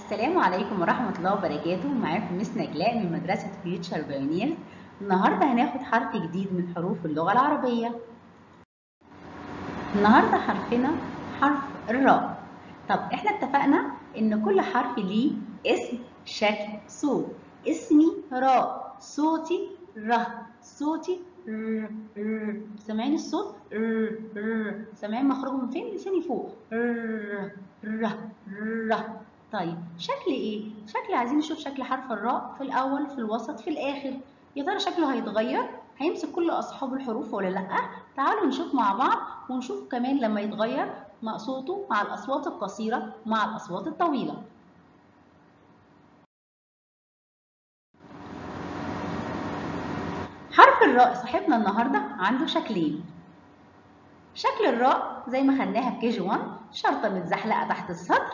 السلام عليكم ورحمة الله وبركاته معاكم مس نجلاء من مدرسة فيوتشر بايونيرز النهاردة هناخد حرف جديد من حروف اللغة العربية النهاردة حرفنا حرف الراء طب احنا اتفقنا ان كل حرف ليه اسم شكل صوت اسمي راء صوتي ر صوتي ر ر سامعين الصوت ر ر سامعين مخرجه من فين لساني فوق ر ر ر طيب شكل ايه شكل عايزين نشوف شكل حرف الراء في الاول في الوسط في الاخر يا ترى شكله هيتغير هيمسك كل اصحاب الحروف ولا لا تعالوا نشوف مع بعض ونشوف كمان لما يتغير مع صوته مع الاصوات القصيره مع الاصوات الطويله حرف الراء صاحبنا النهارده عنده شكلين شكل الراء زي ما خدناها في كي جي 1 شرطه متزحلقه تحت السطر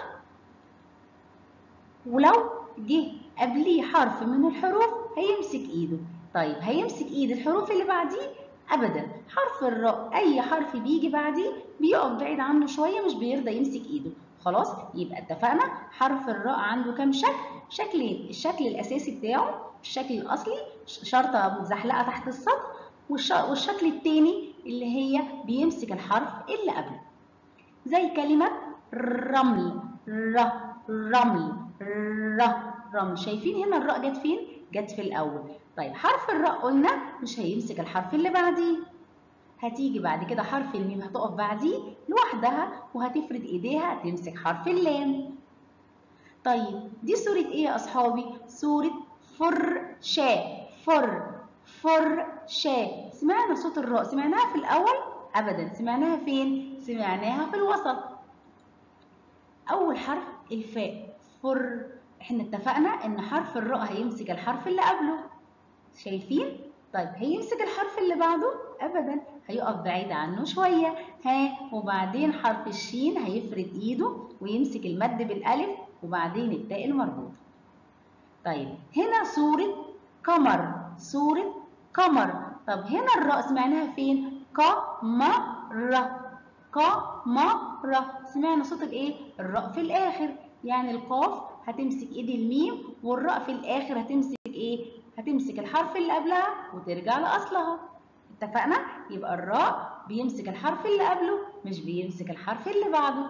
ولو جه قبليه حرف من الحروف هيمسك ايده طيب هيمسك ايد الحروف اللي بعديه ابدا حرف الراء اي حرف بيجي بعديه بيقف بعيد عنه شويه مش بيرضى يمسك ايده خلاص يبقى اتفقنا حرف الراء عنده كام شكل شكلين الشكل الاساسي بتاعه الشكل الاصلي شرطه متزحلقه تحت السطر والشكل الثاني اللي هي بيمسك الحرف اللي قبله زي كلمه رمل ر رمل ر رمل شايفين هنا الراء جت فين جت في الاول طيب حرف الراء قلنا مش هيمسك الحرف اللي بعديه هتيجي بعد كده حرف الميم هتقف بعديه لوحدها وهتفرد ايديها تمسك حرف اللام طيب دي صورة ايه يا اصحابي صورة فرشاة فر فرشاة سمعنا صوت الراء سمعناها في الاول ابدا سمعناها فين سمعناها في الوسط اول حرف الفاء فر احنا اتفقنا ان حرف الراء هيمسك الحرف اللي قبله شايفين طيب هيمسك الحرف اللي بعده ابدا هيقف بعيد عنه شويه ها وبعدين حرف الشين هيفرد ايده ويمسك المد بالالف وبعدين التاء المربوطه طيب هنا صوره قمر صوره قمر طب هنا الراء سمعناها فين قمر قمر سمعنا صوت الايه الراء في الاخر يعني القاف هتمسك ايد الميم والراء في الاخر هتمسك ايه هتمسك الحرف اللي قبلها وترجع لاصلها اتفقنا يبقى الراء بيمسك الحرف اللي قبله مش بيمسك الحرف اللي بعده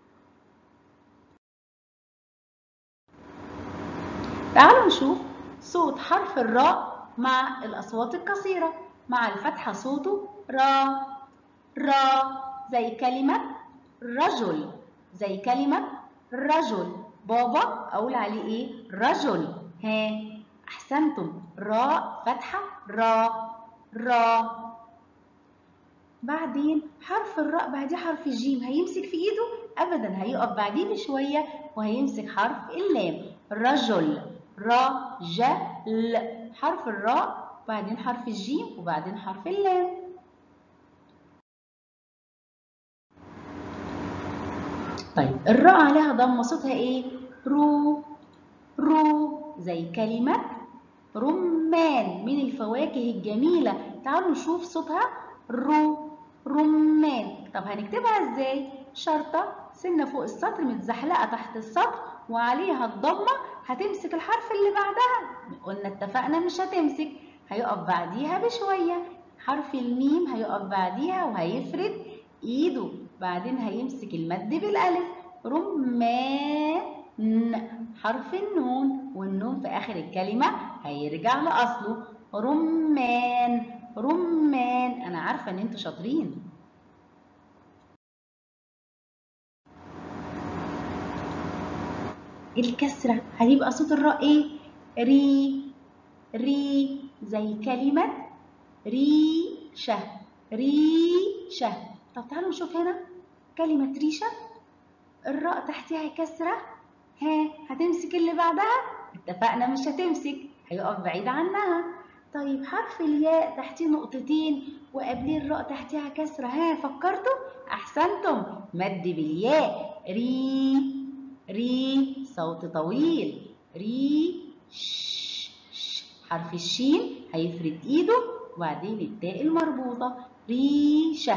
تعالوا نشوف صوت حرف الراء مع الاصوات القصيره مع الفتحه صوته را را زي كلمه رجل زي كلمه رجل بابا اقول عليه ايه رجل ها احسنتم راء فتحه را را بعدين حرف الراء بعديه حرف الجيم هيمسك في ايده ابدا هيقف بعديه بشويه وهيمسك حرف اللام رجل رجل حرف الراء بعدين حرف الجيم وبعدين حرف اللام طيب الراء عليها ضمه صوتها ايه رو رو زي كلمه رمان من الفواكه الجميله تعالوا نشوف صوتها رو رمان طب هنكتبها ازاي شرطه سنه فوق السطر متزحلقه تحت السطر وعليها الضمه هتمسك الحرف اللي بعدها قلنا اتفقنا مش هتمسك هيقف بعديها بشويه حرف الميم هيقف بعديها وهيفرد ايده بعدين هيمسك المد بالالف رمان حرف النون والنون في اخر الكلمه هيرجع لاصله رمان رمان انا عارفه ان انتوا شاطرين الكسره هيبقى صوت الراء ايه ري ري زي كلمه ريشه ريشه طب تعالوا نشوف هنا كلمه ريشه الراء تحتها كسره ها هتمسك اللي بعدها اتفقنا مش هتمسك هيقف بعيد عنها طيب حرف الياء تحتيه نقطتين وقبليه الراء تحتها كسرة ها فكرتوا احسنتم مد بالياء ري ري صوت طويل ري ش ش حرف الشين هيفرد ايده وبعدين التاء المربوطة ريشة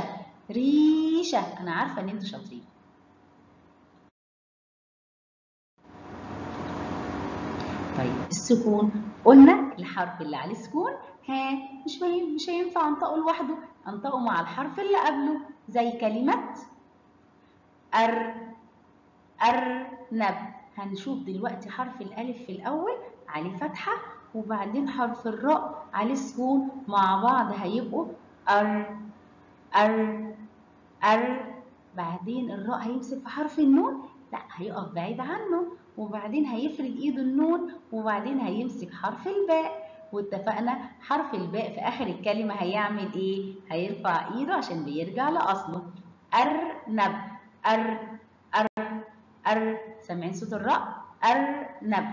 ريشة انا عارفة ان انتوا شاطرين طيب السكون قلنا الحرف اللي عليه سكون ها مش مش هينفع انطقه لوحده انطقه مع الحرف اللي قبله زي كلمة أر أرنب هنشوف دلوقتي حرف الألف في الأول عليه فتحة وبعدين حرف الراء عليه سكون مع بعض هيبقوا أر أر أر بعدين الراء هيمسك في حرف النون لا هيقف بعيد عنه وبعدين هيفرد ايده النون وبعدين هيمسك حرف الباء واتفقنا حرف الباء في اخر الكلمة هيعمل ايه؟ هيرفع ايده عشان بيرجع لاصله أرنب أر أر أر سامعين صوت الراء؟ أرنب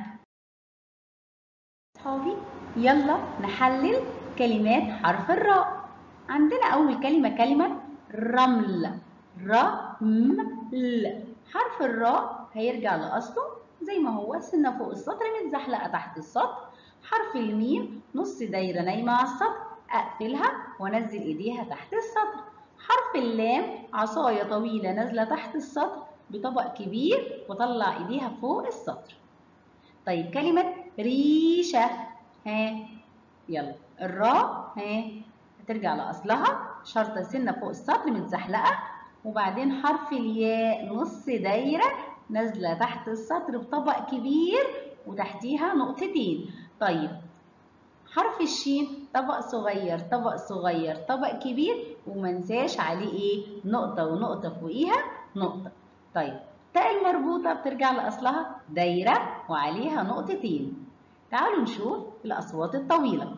صحابي يلا نحلل كلمات حرف الراء عندنا أول كلمة كلمة رمل رمل حرف الراء هيرجع لأصله زي ما هو سنة فوق السطر متزحلقة تحت السطر حرف الميم نص دايرة نايمة على السطر أقفلها وأنزل إيديها تحت السطر حرف اللام عصاية طويلة نازلة تحت السطر بطبق كبير وطلع إيديها فوق السطر طيب كلمة ريشة ها يلا الراء ها هترجع لأصلها شرطة سنة فوق السطر متزحلقة وبعدين حرف الياء نص دايرة نازلة تحت السطر بطبق كبير وتحتيها نقطتين طيب حرف الشين طبق صغير طبق صغير طبق كبير ومنساش عليه ايه نقطة ونقطة فوقيها نقطة طيب تاء المربوطة بترجع لأصلها دايرة وعليها نقطتين تعالوا نشوف الأصوات الطويلة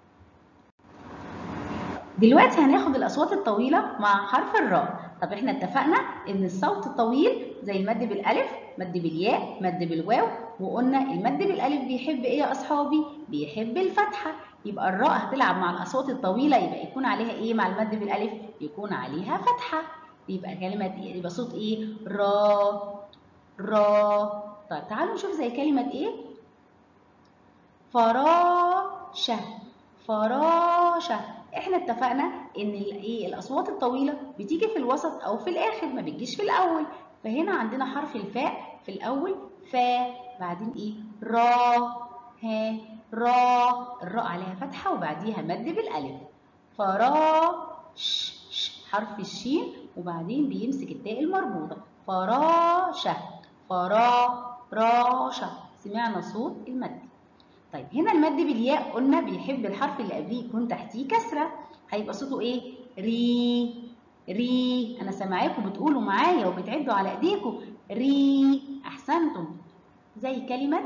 دلوقتي هناخد الأصوات الطويلة مع حرف الراء طب احنا اتفقنا ان الصوت الطويل زي المد بالالف مد بالياء مد بالواو وقلنا المد بالالف بيحب ايه يا اصحابي بيحب الفتحه يبقى الراء هتلعب مع الاصوات الطويله يبقى يكون عليها ايه مع المد بالالف يكون عليها فتحه يبقى كلمه ايه يبقى صوت ايه را را طيب تعالوا نشوف زي كلمه ايه فراشه فراشه احنا اتفقنا ان الايه الاصوات الطويله بتيجي في الوسط او في الاخر ما بتجيش في الاول فهنا عندنا حرف الفاء في الاول فا بعدين ايه را ها را الراء عليها فتحه وبعديها مد بالالف فرا ش ش حرف الشين وبعدين بيمسك التاء المربوطه فراشه فرا راشه سمعنا صوت المد طيب هنا المد بالياء قلنا بيحب الحرف اللي قبليه يكون تحتيه كسره هيبقى صوته ايه ري ري انا سامعاكم بتقولوا معايا وبتعدوا على ايديكم ري احسنتم زي كلمه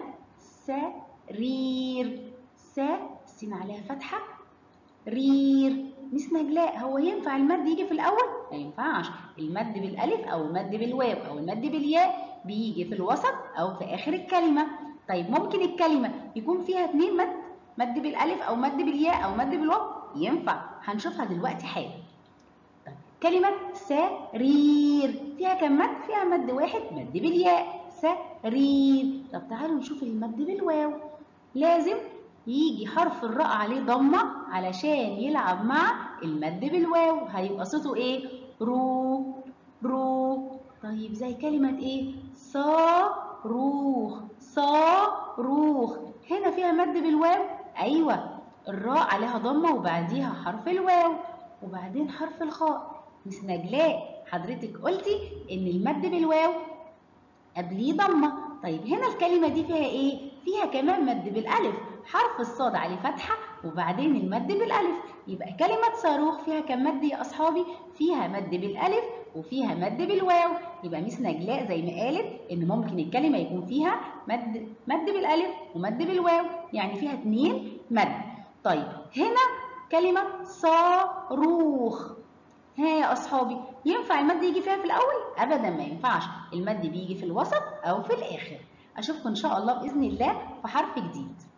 سرير س السين عليها فتحه رير مس نجلاء هو ينفع المد يجي في الاول ما ينفعش المد بالالف او المد بالواو او المد بالياء بيجي في الوسط او في اخر الكلمه طيب ممكن الكلمة يكون فيها اتنين مد مد بالألف أو مد بالياء أو مد بالواو ينفع هنشوفها دلوقتي حالا طيب. كلمة سرير فيها كم مد؟ فيها مد واحد مد بالياء سرير طب تعالوا نشوف المد بالواو لازم يجي حرف الراء عليه ضمة علشان يلعب مع المد بالواو هيبقى صوته ايه؟ رو رو طيب زي كلمة ايه؟ صاروخ صاروخ هنا فيها مد بالواو ايوه الراء عليها ضمه وبعديها حرف الواو وبعدين حرف الخاء مس نجلاء حضرتك قلتي ان المد بالواو قبليه ضمه طيب هنا الكلمه دي فيها ايه فيها كمان مد بالالف حرف الصاد عليه فتحه وبعدين المد بالالف يبقى كلمه صاروخ فيها كم مد يا اصحابي فيها مد بالالف وفيها مد بالواو يبقى ميس نجلاء زي ما قالت ان ممكن الكلمه يكون فيها مد مد بالالف ومد بالواو يعني فيها اتنين مد طيب هنا كلمه صاروخ ها يا اصحابي ينفع المد يجي فيها في الاول ابدا ما ينفعش المد بيجي في الوسط او في الاخر اشوفكم ان شاء الله باذن الله في حرف جديد